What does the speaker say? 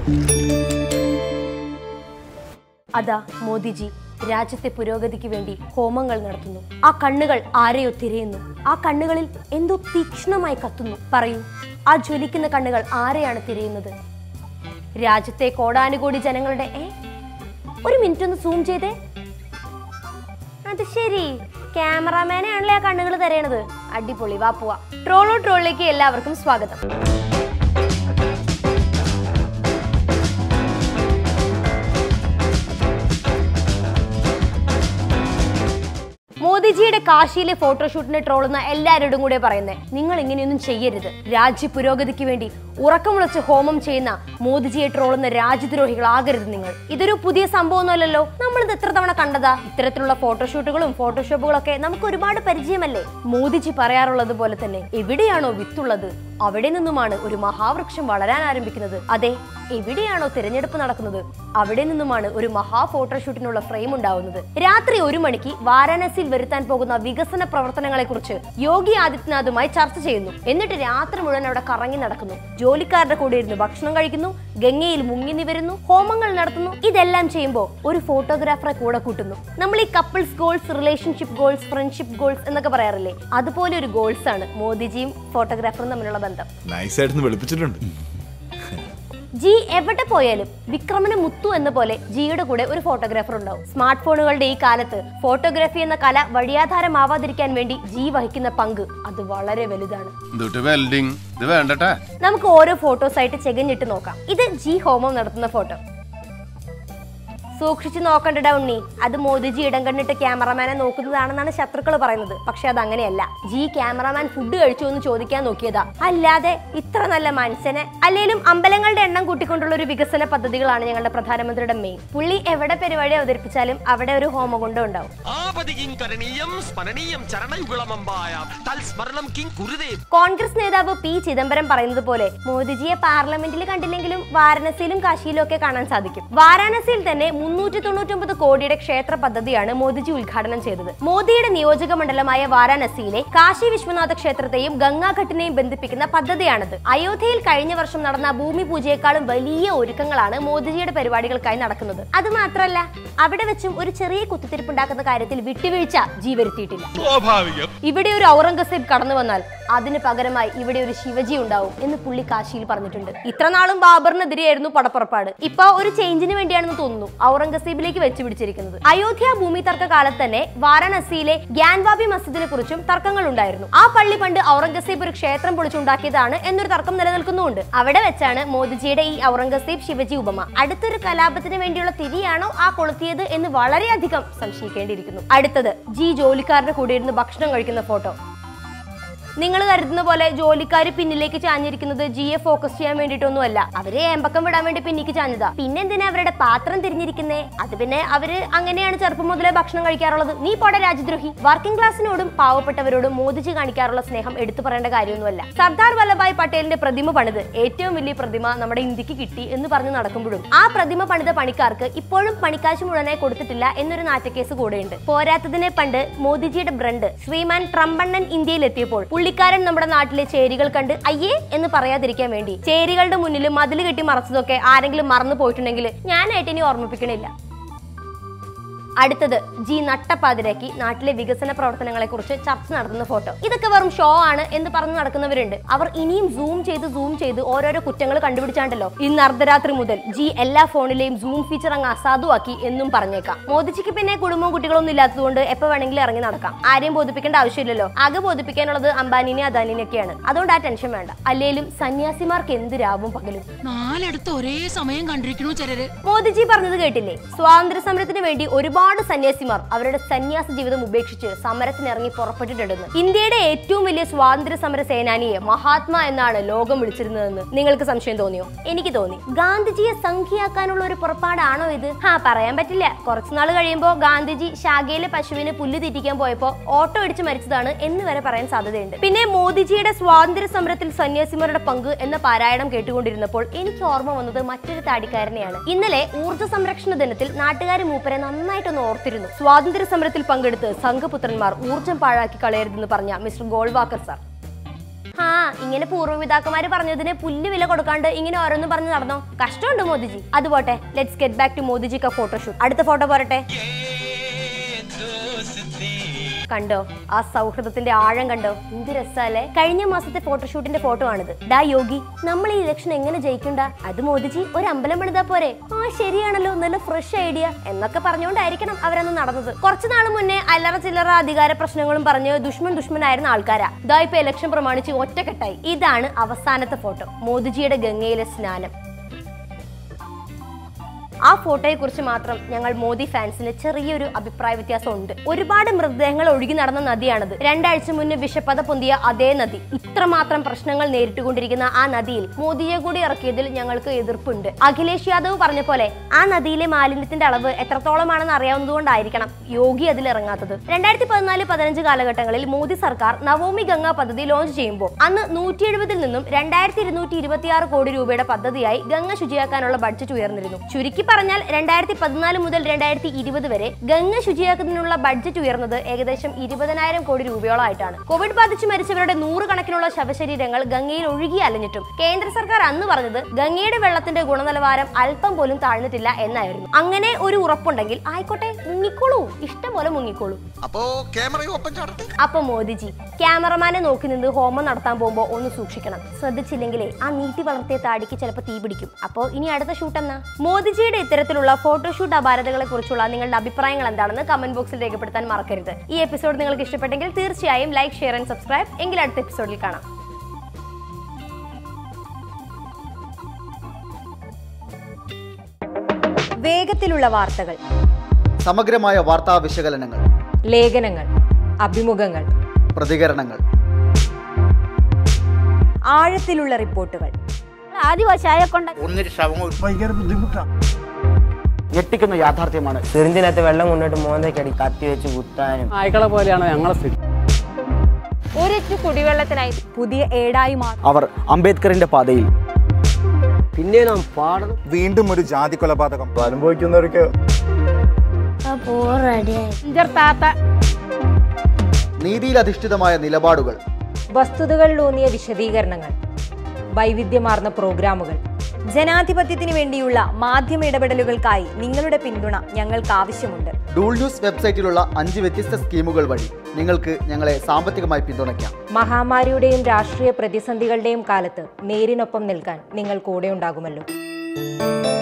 അതാ മോദിജി രാജ്യത്തെ പുരോഗതിക്ക് വേണ്ടി ഹോമങ്ങൾ നടത്തുന്നു ആ കണ്ണുകൾ ആരെയോ തിരയുന്നു ആ കണ്ണുകളിൽ എന്തോ തീക്ഷ്ണമായി കത്തുന്നു പറയൂ ആ ജ്വലിക്കുന്ന കണ്ണുകൾ ആരെയാണ് തിരയുന്നത് രാജ്യത്തെ കോടാനുകോടി ജനങ്ങളുടെ ഏ ഒരു മിനിറ്റ് ഒന്ന് സൂം ചെയ്തേ അത് ശരി ക്യാമറാമാനെ ആണല്ലേ ആ കണ്ണുകൾ തരയണത് അടിപൊളി വാ പോവാ ട്രോളോ ട്രോളിലേക്ക് എല്ലാവർക്കും സ്വാഗതം മോദിജിയുടെ കാശിയിലെ ഫോട്ടോഷൂട്ടിനെ ട്രോളുന്ന എല്ലാവരോടും കൂടെ പറയുന്നത് നിങ്ങൾ ഇങ്ങനെയൊന്നും ചെയ്യരുത് രാജ്യ പുരോഗതിക്ക് വേണ്ടി ഉറക്കമുളച്ച് ഹോമം ചെയ്യുന്ന മോദിജിയെ ട്രോളുന്ന രാജ്യദ്രോഹികളാകരുത് നിങ്ങൾ ഇതൊരു പുതിയ സംഭവമൊന്നുമല്ലല്ലോ നമ്മളിത് എത്ര തവണ കണ്ടതാ ഇത്തരത്തിലുള്ള ഫോട്ടോഷൂട്ടുകളും ഫോട്ടോഷോപ്പുകളും ഒക്കെ നമുക്ക് ഒരുപാട് പരിചയമല്ലേ മോദിജി പറയാറുള്ളത് പോലെ തന്നെ എവിടെയാണോ വിത്തുള്ളത് അവിടെ നിന്നുമാണ് ഒരു മഹാവൃക്ഷം വളരാൻ ആരംഭിക്കുന്നത് അതെ എവിടെയാണോ തിരഞ്ഞെടുപ്പ് നടക്കുന്നത് അവിടെ നിന്നുമാണ് ഒരു മഹാ ഫോട്ടോഷൂട്ടിനുള്ള ഫ്രെയിം ഉണ്ടാവുന്നത് രാത്രി ഒരു മണിക്ക് വാരാണസിയിൽ വരുത്താൻ പോകുന്ന വികസന പ്രവർത്തനങ്ങളെ കുറിച്ച് യോഗി ആദിത്യനാഥുമായി ചർച്ച ചെയ്യുന്നു എന്നിട്ട് രാത്രി മുഴുവൻ അവിടെ കറങ്ങി നടക്കുന്നു ജോലിക്കാരുടെ കൂടെ ഇരുന്ന് ഭക്ഷണം കഴിക്കുന്നു ഗംഗയിൽ മുങ്ങി നിവരുന്നു ഹോമങ്ങൾ നടത്തുന്നു ഇതെല്ലാം ചെയ്യുമ്പോൾ ഒരു ഫോട്ടോഗ്രാഫറെ കൂടെ കൂട്ടുന്നു നമ്മൾ ഈ couples goals relationship goals friendship goals എന്നൊക്കെ പറയാറില്ലേ അതുപോലെ ഒരു ഗോൾസ് ആണ് മോദിജിയും ഫോട്ടോഗ്രാഫറും തമ്മിലുള്ള ബന്ധം നൈസായിട്ടൊന്ന് വെളുപ്പിച്ചിട്ടുണ്ട് ജി എവിടെ പോയാലും വിക്രമന് മുത്തു എന്ന പോലെ ജിയുടെ കൂടെ ഒരു ഫോട്ടോഗ്രാഫർ ഉണ്ടാവും സ്മാർട്ട് ഫോണുകളുടെ ഈ കാലത്ത് ഫോട്ടോഗ്രാഫി എന്ന കല വഴിയാധാരമാവാതിരിക്കാൻ വേണ്ടി ജി വഹിക്കുന്ന പങ്ക് അത് വളരെ വലുതാണ് എന്തുട്ട് വെൽഡിങ് ഇത് വേണ്ടട്ടാ നമുക്ക് ഓരോ ഫോട്ടോസ് ആയിട്ട് ചെകഞ്ഞിട്ട് നോക്കാം ഇത് ജി ഹോമം നടത്തുന്ന ഫോട്ടോ സൂക്ഷിച്ചു നോക്കണ്ടടാ ഉണ്ണി അത് മോദിജി ഇടം കണ്ടിട്ട് ക്യാമറമാനെ നോക്കുന്നതാണെന്നാണ് ശത്രുക്കൾ പറയുന്നത് പക്ഷെ അത് അങ്ങനെയല്ല ജി ക്യാമറമാൻ ഫുഡ് കഴിച്ചു എന്ന് ചോദിക്കാൻ നോക്കിയതാ അല്ലാതെ ഇത്ര നല്ല മനുഷ്യനെ അല്ലെങ്കിലും അമ്പലങ്ങളുടെ എണ്ണം കൂട്ടിക്കൊണ്ടുള്ള ഒരു വികസന പദ്ധതികളാണ് ഞങ്ങളുടെ പ്രധാനമന്ത്രിയുടെ മെയിൻ പുള്ളി എവിടെ പരിപാടി അവതരിപ്പിച്ചാലും അവിടെ ഒരു ഹോമകുണ്ടം ഉണ്ടാവും ആപതി കിം കരണീയം സ്മരണീയം ചരണയുഗളമമ്പായ തൽസ്മരണം കിം കുരുതേ കോൺഗ്രസ് നേതാവ് പി ചിദംബരം പറയുന്നത് പോലെ മോദിജിയെ പാർലമെന്റിൽ കണ്ടില്ലെങ്കിലും വാരണസിയിലും കാശിയിലും ഒക്കെ കാണാൻ സാധിക്കും വാരാണസിയിൽ തന്നെ മുന്നൂറ്റി തൊണ്ണൂറ്റൊമ്പത് കോടിയുടെ ക്ഷേത്ര പദ്ധതിയാണ് മോദിജി ഉദ്ഘാടനം ചെയ്തത് മോദിയുടെ നിയോജക മണ്ഡലമായ വാരാണസിയിലെ കാശി വിശ്വനാഥ ക്ഷേത്രത്തെയും ഗംഗാഘട്ടിനെയും ബന്ധിപ്പിക്കുന്ന പദ്ധതിയാണിത് അയോധ്യയിൽ കഴിഞ്ഞ വർഷം നടന്ന ഭൂമി പൂജയെക്കാളും വലിയ ഒരുക്കങ്ങളാണ് മോദിജിയുടെ പരിപാടികൾക്കായി നടക്കുന്നത് അത് മാത്രമല്ല അവിടെ വെച്ചും ഒരു ചെറിയ കുത്തിത്തിരിപ്പുണ്ടാക്കുന്ന കാര്യത്തിൽ വിട്ടുവീഴ്ച ജി വരുത്തിയിട്ടില്ല സ്വാഭാവികം ഇവിടെ ഒരു ഔറംഗസേബ് കടന്നു വന്നാൽ അതിന് പകരമായി ഇവിടെ ഒരു ശിവജി ഉണ്ടാവും എന്ന് പുള്ളി കാശിയിൽ പറഞ്ഞിട്ടുണ്ട് ഇത്ര നാളും ബാബറിനെതിരെയായിരുന്നു പടപ്പുറപ്പാട് ഇപ്പൊ ഒരു ചേഞ്ചിന് വേണ്ടിയാണെന്ന് തോന്നുന്നു ഔറംഗസേബിലേക്ക് വെച്ച് പിടിച്ചിരിക്കുന്നത് അയോധ്യ ഭൂമി തർക്ക കാലത്ത് തന്നെ വാരണസിയിലെ ഗ്യാൻവാബി മസ്ജിദിനെ കുറിച്ചും തർക്കങ്ങൾ ഉണ്ടായിരുന്നു ആ പള്ളി പണ്ട് ഔറംഗസേബ് ഒരു ക്ഷേത്രം പൊളിച്ചുണ്ടാക്കിയതാണ് എന്നൊരു തർക്കം നിലനിൽക്കുന്നുണ്ട് അവിടെ വെച്ചാണ് മോദിജിയുടെ ഈ ഔറംഗസേബ് ശിവജി ഉപമ അടുത്തൊരു കലാപത്തിന് വേണ്ടിയുള്ള തിരിയാണോ ആ കൊളുത്തിയത് എന്ന് വളരെയധികം സംശയിക്കേണ്ടിയിരിക്കുന്നു അടുത്തത് ജി ജോലിക്കാരുടെ കൂടെ ഇരുന്ന് ഭക്ഷണം കഴിക്കുന്ന ഫോട്ടോ നിങ്ങൾ കരുതുന്ന പോലെ ജോലിക്കാർ പിന്നിലേക്ക് ചാഞ്ഞിരിക്കുന്നത് ജിയെ ഫോക്കസ് ചെയ്യാൻ വേണ്ടിയിട്ടൊന്നുമല്ല അവരെ ഏമ്പക്കം വിടാൻ വേണ്ടി പിന്നിക്ക് ചാഞ്ഞതാ പിന്നെ എന്തിനാ അവരുടെ പാത്രം തിരിഞ്ഞിരിക്കുന്നേ അത് പിന്നെ അവര് അങ്ങനെയാണ് ചെറുപ്പം മുതലേ ഭക്ഷണം കഴിക്കാറുള്ളത് നീ പോടെ രാജ്യദ്രോഹി വർക്കിംഗ് ക്ലാസ്സിനോടും പാവപ്പെട്ടവരോടും മോദിജി കാണിക്കാറുള്ള സ്നേഹം എടുത്തു പറയേണ്ട കാര്യമൊന്നുമല്ല സർദാർ വല്ലഭായ് പട്ടേലിന്റെ പ്രതിമ പണിത് ഏറ്റവും വലിയ പ്രതിമ നമ്മുടെ ഇന്ത്യക്ക് കിട്ടി എന്ന് പറഞ്ഞ് നടക്കുമ്പോഴും ആ പ്രതിമ പണിത പണിക്കാർക്ക് ഇപ്പോഴും പണിക്കാശ് മുഴുവനെ കൊടുത്തിട്ടില്ല എന്നൊരു നാറ്റക്കേസ് കൂടെയുണ്ട് പോരാത്തതിനെ പണ്ട് മോദിജിയുടെ ബ്രണ്ട് ശ്രീമാൻ ട്രംപണ്ണൻ ഇന്ത്യയിലെത്തിയപ്പോൾ പുള്ളിക്കാരൻ നമ്മുടെ നാട്ടിലെ ചേരികൾ കണ്ട് അയ്യേ എന്ന് പറയാതിരിക്കാൻ വേണ്ടി ചേരികളുടെ മുന്നിൽ മതിൽ കെട്ടി മറച്ചതൊക്കെ ആരെങ്കിലും മറന്നു പോയിട്ടുണ്ടെങ്കിൽ ഞാനായിട്ട് ഇനി ഓർമ്മിപ്പിക്കണില്ല അടുത്തത് ജി നട്ടപ്പാതിരാക്കി നാട്ടിലെ വികസന പ്രവർത്തനങ്ങളെ കുറിച്ച് ചർച്ച നടത്തുന്ന ഫോട്ടോ ഇതൊക്കെ വെറും ഷോ ആണ് എന്ന് പറഞ്ഞു നടക്കുന്നവരുണ്ട് അവർ ഇനിയും സൂം ചെയ്ത് സൂം ചെയ്ത് ഓരോരോ കുറ്റങ്ങൾ കണ്ടുപിടിച്ചാണ്ടല്ലോ ഇന്ന് അർദ്ധരാത്രി മുതൽ ജി എല്ലാ ഫോണിലെയും സൂം ഫീച്ചർ അങ്ങ് അസാധുവാക്കി എന്നും പറഞ്ഞേക്കാം മോദിജിക്ക് പിന്നെ കുടുംബവും കുട്ടികളൊന്നും ഇല്ലാത്തതുകൊണ്ട് എപ്പോ വേണമെങ്കിലും ഇറങ്ങി നടക്കാം ആരെയും ബോധിപ്പിക്കേണ്ട ആവശ്യമില്ലല്ലോ ആകെ ബോധിപ്പിക്കാനുള്ളത് അംബാനിനെ അദാനിനെയൊക്കെയാണ് അതുകൊണ്ട് ആ ടെൻഷൻ വേണ്ട അല്ലേലും സന്യാസിമാർക്ക് എന്ത് രാവും പകലും നാലെടുത്ത് ഒരേ സമയം കണ്ടിരിക്കണു ചിലര് മോദിജി പറഞ്ഞത് കേട്ടില്ലേ സ്വാതന്ത്ര്യ സമരത്തിന് വേണ്ടി ഒരുപാട് സന്യാസിമാർ അവരുടെ സന്യാസ ജീവിതം ഉപേക്ഷിച്ച് സമരത്തിനിറങ്ങി പുറപ്പെട്ടിട്ടുണ്ടെന്ന് ഇന്ത്യയുടെ ഏറ്റവും വലിയ സ്വാതന്ത്ര്യ സമര സേനാനിയെ മഹാത്മാ എന്നാണ് ലോകം വിളിച്ചിരുന്നതെന്ന് നിങ്ങൾക്ക് സംശയം തോന്നിയോ എനിക്ക് തോന്നി ഗാന്ധിജിയെ സംഖ്യയാക്കാനുള്ള ഒരു പുറപ്പാടാണോ ഇത് ഹാ പറയാൻ പറ്റില്ല കുറച്ചുനാൾ കഴിയുമ്പോൾ ഗാന്ധിജി ശാഖയിലെ പശുവിന് പുല്ല് തീറ്റിക്കാൻ പോയപ്പോ ഓട്ടോ ഇടിച്ച് മരിച്ചതാണ് എന്ന് വരെ പറയാൻ സാധ്യതയുണ്ട് പിന്നെ മോദിജിയുടെ സ്വാതന്ത്ര്യ സമരത്തിൽ സന്യാസിമാരുടെ പങ്ക് എന്ന പാരായണം കേട്ടുകൊണ്ടിരുന്നപ്പോൾ എനിക്ക് ഓർമ്മ വന്നത് മറ്റൊരു താടിക്കാരനെയാണ് ഇന്നലെ ഊർജ്ജ സംരക്ഷണ ദിനത്തിൽ നാട്ടുകാർ മൂപ്പരെ നന്നായിട്ടൊന്ന് ഓർത്തിരുന്നു സ്വാതന്ത്ര്യ സമരത്തിൽ പങ്കെടുത്ത് സംഘപുത്രന്മാർ ഊർജ്ജം പാഴാക്കി കളയരുതെന്ന് പറഞ്ഞ മിസ്റ്റർ ഗോൾവാക്കർ സാർ ആ ഇങ്ങനെ പൂർവ്വപിതാക്കന്മാര് പറഞ്ഞതിന് പുല്ല് വില കൊടുക്കാണ്ട് ഇങ്ങനെ ഓരോന്നും പറഞ്ഞു നടന്നോ കഷ്ടമുണ്ട് മോദിജി അത് പോട്ടെ let's get back to Modiji ക ഫോട്ടോഷൂട്ട് അടുത്ത ഫോട്ടോ പോരട്ടെ കണ്ടോ ആ സൗഹൃദത്തിന്റെ ആഴം കണ്ടോ എന്ത് രസാലേ കഴിഞ്ഞ മാസത്തെ ഫോട്ടോഷൂട്ടിന്റെ ഫോട്ടോ ആണിത് ഡാ യോഗി നമ്മൾ ഈ ഇലക്ഷൻ എങ്ങനെ ജയിക്കണ്ട അത് മോദിജി ഒരു അമ്പലം പണിതാ പോരെ ആ ശരിയാണല്ലോ നല്ല ഫ്രഷ് ഐഡിയ എന്നൊക്കെ പറഞ്ഞുകൊണ്ടായിരിക്കണം അവരന്ന് നടന്നത് കുറച്ചു നാൾ മുന്നേ അല്ലറ ചില്ലറ അധികാര പ്രശ്നങ്ങളും പറഞ്ഞ് ദുഷ്മൻ ദുഷ്മനായിരുന്ന ആൾക്കാരാ ഇതാ ഇപ്പൊ ഇലക്ഷൻ പ്രമാണിച്ച് ഒറ്റക്കെട്ടായി ഇതാണ് അവസാനത്തെ ഫോട്ടോ മോദിജിയുടെ ഗംഗയിലെ സ്നാനം ആ ഫോട്ടോയെ കുറിച്ച് മാത്രം ഞങ്ങൾ മോദി ഫാൻസിന് ചെറിയൊരു അഭിപ്രായ വ്യത്യാസം ഉണ്ട് ഒരുപാട് മൃതദേഹങ്ങൾ ഒഴുകി നടന്ന നദിയാണത് രണ്ടാഴ്ച മുന്നേ വിഷപ്പത പൊന്തിയ അതേ നദി ഇത്രമാത്രം പ്രശ്നങ്ങൾ നേരിട്ടുകൊണ്ടിരിക്കുന്ന ആ നദിയിൽ മോദിയെ കൂടി ഇറക്കിയതിൽ ഞങ്ങൾക്ക് എതിർപ്പുണ്ട് അഖിലേഷ് യാദവ് പറഞ്ഞ പോലെ ആ നദിയിലെ മാലിന്യത്തിന്റെ അളവ് എത്രത്തോളമാണെന്ന് അറിയാവുന്നതുകൊണ്ടായിരിക്കണം യോഗി അതിൽ ഇറങ്ങാത്തത് രണ്ടായിരത്തി പതിനാല് പതിനഞ്ച് കാലഘട്ടങ്ങളിൽ മോദി സർക്കാർ നവോമി ഗംഗ പദ്ധതി ലോഞ്ച് ചെയ്യുമ്പോൾ അന്ന് നൂറ്റി എഴുപതിൽ നിന്നും രണ്ടായിരത്തി ഇരുന്നൂറ്റി ഇരുപത്തിയാറ് കോടി രൂപയുടെ പദ്ധതിയായി ഗംഗ ശുചിയാക്കാനുള്ള ബഡ്ജറ്റ് ഉയർന്നിരുന്നു ചുരുക്കി പറഞ്ഞാൽ രണ്ടായിരത്തി പതിനാല് മുതൽ രണ്ടായിരത്തി ഇരുപത് വരെ ഗംഗ ശുചിയാക്കുന്നതിനുള്ള ബഡ്ജറ്റ് ഉയർന്നത് ഏകദേശം ഇരുപതിനായിരം കോടി രൂപയോളമായിട്ടാണ് കോവിഡ് ബാധിച്ച് മരിച്ചവരുടെ നൂറുകണക്കിനുള്ള ശവശരീരങ്ങൾ ഗംഗയിൽ ഒഴുകി അലഞ്ഞിട്ടും കേന്ദ്ര സർക്കാർ അന്ന് പറഞ്ഞത് ഗംഗയുടെ വെള്ളത്തിന്റെ ഗുണനിലവാരം അല്പം പോലും താഴ്ന്നിട്ടില്ല എന്നായിരുന്നു അങ്ങനെ ഒരു ഉറപ്പുണ്ടെങ്കിൽ ആയിക്കോട്ടെ മുങ്ങിക്കോളൂ ഇഷ്ടം പോലെ മുങ്ങിക്കോളൂ അപ്പോ ക്യാമറയും ഒപ്പം ചാടട്ടെ അപ്പൊ മോദിജി ക്യാമറമാനെ നോക്കി നിന്ന് ഹോമം നടത്താൻ പോകുമ്പോ ഒന്ന് സൂക്ഷിക്കണം ശ്രദ്ധിച്ചില്ലെങ്കിലേ ആ നീട്ടി വളർത്തിയ താടിക്ക് ചിലപ്പോൾ തീ പിടിക്കും അപ്പോ ഇനി അടുത്ത ഷൂട്ട് എന്നാ മോദിജിയുടെ ഇത്തരത്തിലുള്ള ഫോട്ടോഷൂട്ട് അപാരതകളെ കുറിച്ചുള്ള നിങ്ങളുടെ അഭിപ്രായങ്ങൾ എന്താണെന്ന് കമന്റ് ബോക്സിൽ രേഖപ്പെടുത്താൻ മറക്കരുത് ഈ എപ്പിസോഡ് നിങ്ങൾക്ക് ഇഷ്ടപ്പെട്ടെങ്കിൽ തീർച്ചയായും ലൈക്ക് ഷെയർ ആൻഡ് സബ്സ്ക്രൈബ് എങ്കിൽ അടുത്ത എപ്പിസോഡിൽ കാണാം വേഗത്തിലുള്ള വാർത്തകൾ സമഗ്രമായ വാർത്താ വിശകലനങ്ങൾ ലേഖനങ്ങൾ അഭിമുഖങ്ങൾ പ്രതികരണങ്ങൾ ആഴത്തിലുള്ള റിപ്പോർട്ടുകൾ ആദിവാസിയായ കൊണ്ട് ഞെട്ടിക്കുന്ന യാഥാർത്ഥ്യമാണ് ചെറിഞ്ചിനകത്ത് വെള്ളം കൊണ്ടിട്ട് മോന്തയ്ക്ക് അടി കത്തി വെച്ച് കുത്താനും നായ്ക്കളെ പോലെയാണ് ഞങ്ങളെ സ്ഥിതി ഒരൊറ്റ കുടിവെള്ളത്തിനായി പുതിയ ഏടായി മാറും അവർ അംബേദ്കറിന്റെ പാതയിൽ പിന്നെ നാം പാടണം വീണ്ടും ഒരു ജാതി കൊലപാതകം അനുഭവിക്കുന്നവർക്ക് നീതിയിലധിഷ്ഠിതമായ നിലപാടുകൾ വസ്തുതകളിലൂന്നിയ വിശദീകരണങ്ങൾ വൈവിധ്യമാർന്ന പ്രോഗ്രാമുകൾ ജനാധിപത്യത്തിന് വേണ്ടിയുള്ള മാധ്യമ ഇടപെടലുകൾക്കായി നിങ്ങളുടെ പിന്തുണ ഞങ്ങൾക്ക് ആവശ്യമുണ്ട് ഡൂൾ ന്യൂസ് വെബ്സൈറ്റിലുള്ള അഞ്ച് വ്യത്യസ്ത സ്കീമുകൾ വഴി നിങ്ങൾക്ക് ഞങ്ങളെ സാമ്പത്തികമായി പിന്തുണയ്ക്കാം മഹാമാരിയുടെയും രാഷ്ട്രീയ പ്രതിസന്ധികളുടെയും കാലത്ത് നേരിനൊപ്പം നിൽക്കാൻ നിങ്ങൾ കൂടെ ഉണ്ടാകുമല്ലോ